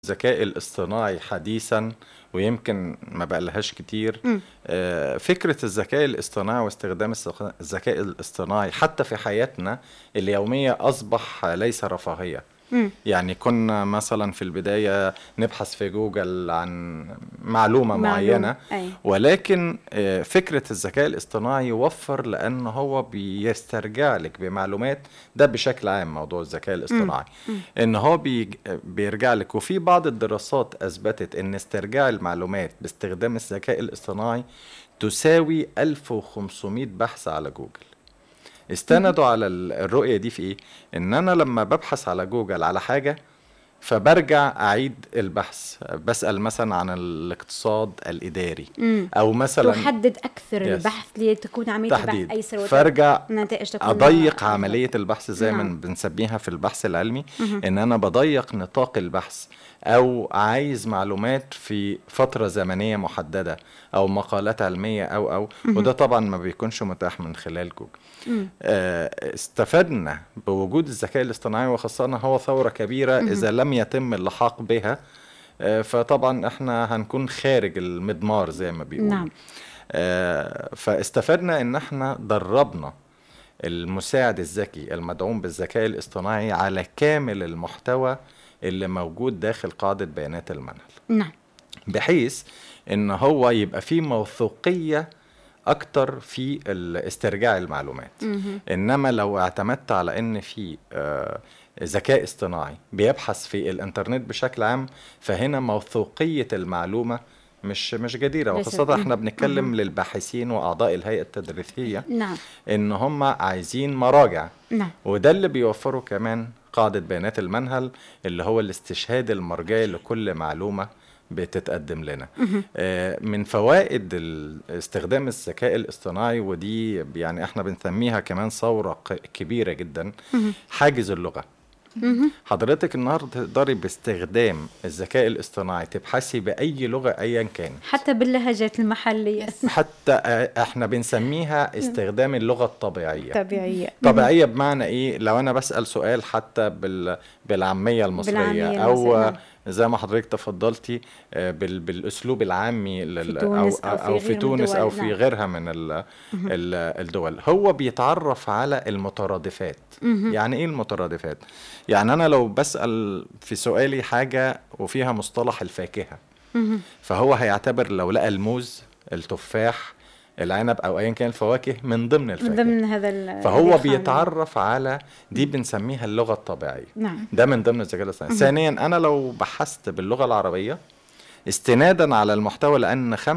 الذكاء الاصطناعي حديثا ويمكن ما بقالهاش كتير مم. آه، فكرة الذكاء الاصطناعي واستخدام السق- الذكاء الاصطناعي حتى في حياتنا اليومية أصبح ليس رفاهية مم. يعني كنا مثلا في البداية نبحث في جوجل عن معلومة معينة أي. ولكن آه، فكرة الذكاء الاصطناعي يوفر لأن هو بيسترجع لك بمعلومات ده بشكل عام موضوع الذكاء الاصطناعي إن هو بيج- بيرجع لك وفي بعض الدراسات أثبتت إن استرجاع المعلومات باستخدام الذكاء الاصطناعي تساوي 1500 بحث على جوجل استندوا على ال- الرؤية دي في ايه؟ ان انا لما ببحث على جوجل على حاجة فبرجع اعيد البحث بسأل مثلا عن الاقتصاد الاداري مم. او مثلا تحدد اكثر Yes. البحث لتكون عمليه البحث تحديد ايسر وت- فارجع النتائج تكون اضيق أفضل. عمليه البحث زي ما نعم. بنسميها في البحث العلمي ان انا بضيق نطاق البحث او عايز معلومات في فتره زمنيه محدده او مقالات علميه او او وده طبعا ما بيكونش متاح من خلال جوجل مم. آه، استفدنا بوجود الذكاء الاصطناعي وخاصة هو ثورة كبيرة إذا لم يتم اللحاق بها آه، فطبعا احنا هنكون خارج المضمار زي ما بيقولوا نعم. آه، فاستفدنا ان احنا دربنا المساعد الذكي المدعوم بالذكاء الاصطناعي على كامل المحتوى اللي موجود داخل قاعدة بيانات المنهل نعم بحيث ان هو يبقى فيه موثوقية اكتر في ال- استرجاع المعلومات مهم. انما لو اعتمدت على ان في آه، ذكاء اصطناعي بيبحث في الانترنت بشكل عام فهنا موثوقية المعلومة مش مش جديرة ليست- وخاصة احنا مم. بنتكلم للباحثين واعضاء الهيئة التدريسية نعم ان هم عايزين مراجع نعم وده اللي بيوفره كمان قاعدة بيانات المنهل اللي هو الاستشهاد المرجعي لكل معلومة بتتقدم لنا آه، من فوائد ال- استخدام الذكاء الاصطناعي ودي يعني احنا بنسميها كمان ثورة ق- كبيرة جدا حاجز اللغة مهم. حضرتك النهارده تقدري باستخدام الذكاء الاصطناعي تبحثي بأي لغة أيا كان حتى باللهجات المحليه حتى آه، احنا بنسميها استخدام اللغة الطبيعية طبيعيه طبيعية بمعنى ايه لو انا بسأل سؤال حتى بال... بالعامية المصرية بالعامية او المصرية، نعم. زي ما حضرتك تفضلتي آه، بال... بالاسلوب العامي لل... تونس او أو في او في غير تونس الدول، او في نعم. غيرها من ال... ال... الدول هو بيتعرف على المترادفات يعني ايه المترادفات يعني انا لو بسأل في سؤالي حاجة وفيها مصطلح الفاكهة مهم. فهو هيعتبر لو لقى الموز التفاح العنب او ايا كان الفواكه من ضمن من الفاكهه ضمن هذا ال- فهو الخانة. بيتعرف على دي بنسميها اللغه الطبيعيه نعم ده من ضمن الذكاء الاصطناعي ثانيا انا لو بحثت باللغه العربيه استنادا على المحتوى لان 75%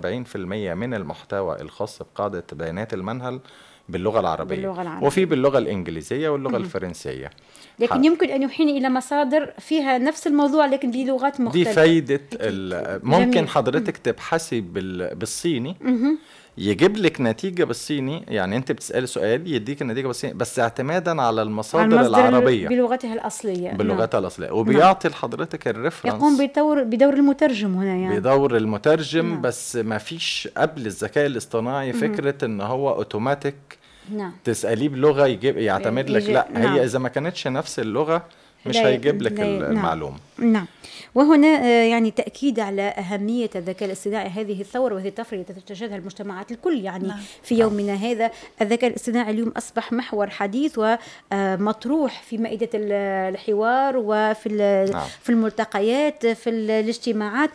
من المحتوى الخاص بقاعده بيانات المنهل باللغه العربيه باللغة العربية. وفي باللغه الانجليزيه واللغه الفرنسيه لكن ح- يمكن ان يحيل الى مصادر فيها نفس الموضوع لكن بلغات دي مختلفه فايده ال- ممكن جميل. حضرتك تبحثي بال- بالصيني مهم. يجيب لك نتيجة بالصيني يعني انت بتسألي سؤال يديك النتيجة بالصيني بس اعتمادا على على المصادر المصدر العربية بلغتها الاصليه نعم. بلغتها الأصلية وبيعطي لحضرتك الريفرنس يقوم بدور بدور المترجم هنا يعني بدور المترجم نعم. بس ما فيش قبل الذكاء الاصطناعي فكرة ان هو اوتوماتيك نعم تسأليه بلغة يجيب يعتمد لك يجي- لا نعم. هي اذا ما كانتش نفس اللغة مش لا- هيجيب لك لا- نعم. المعلومة نعم وهنا آه، يعني تأكيد على أهمية الذكاء الاصطناعي هذه الثورة وهذه الطفرة التي تشهدها المجتمعات الكل يعني نعم. في يومنا هذا الذكاء الاصطناعي اليوم أصبح محور حديث ومطروح في مائدة ال- الحوار وفي ال- نعم. في الملتقيات في ال- الاجتماعات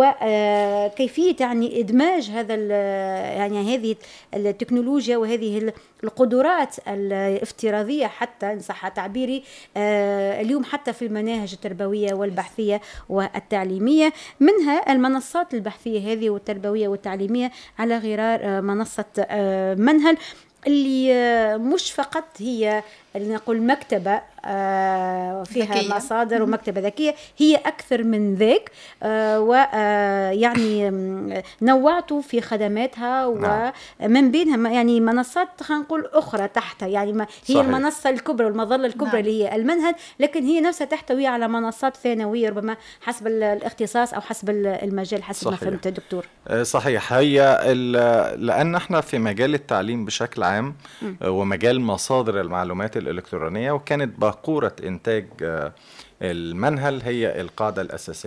وكيفية يعني إدماج هذا ال- يعني هذه التكنولوجيا وهذه ال- القدرات الافتراضية حتى إن صح تعبيري آه، اليوم حتى في المناهج التربوية والبحثية والتعليمية منها المنصات البحثية هذه والتربوية والتعليمية على غرار آه، منصة آه، منهل اللي آه، مش فقط هي نقول مكتبة آه، فيها ذكية. مصادر ومكتبة ذكية هي أكثر من ذاك ويعني نوعت في خدماتها نعم. ومن بينها م- يعني منصات خلينا نقول أخرى تحتها يعني ما هي صحيح. المنصة الكبرى والمظلة الكبرى نعم. اللي هي المنهج لكن هي نفسها تحتوي على منصات ثانوية ربما حسب ال- الاختصاص أو حسب ال- المجال حسب ما صحيح. فهمت دكتور آه، صحيح هي ال- لان احنا في مجال التعليم بشكل عام آه، ومجال مصادر المعلومات الالكترونيه وكانت ب- باقورة إنتاج آه، المنهل هي القاعدة الأساسية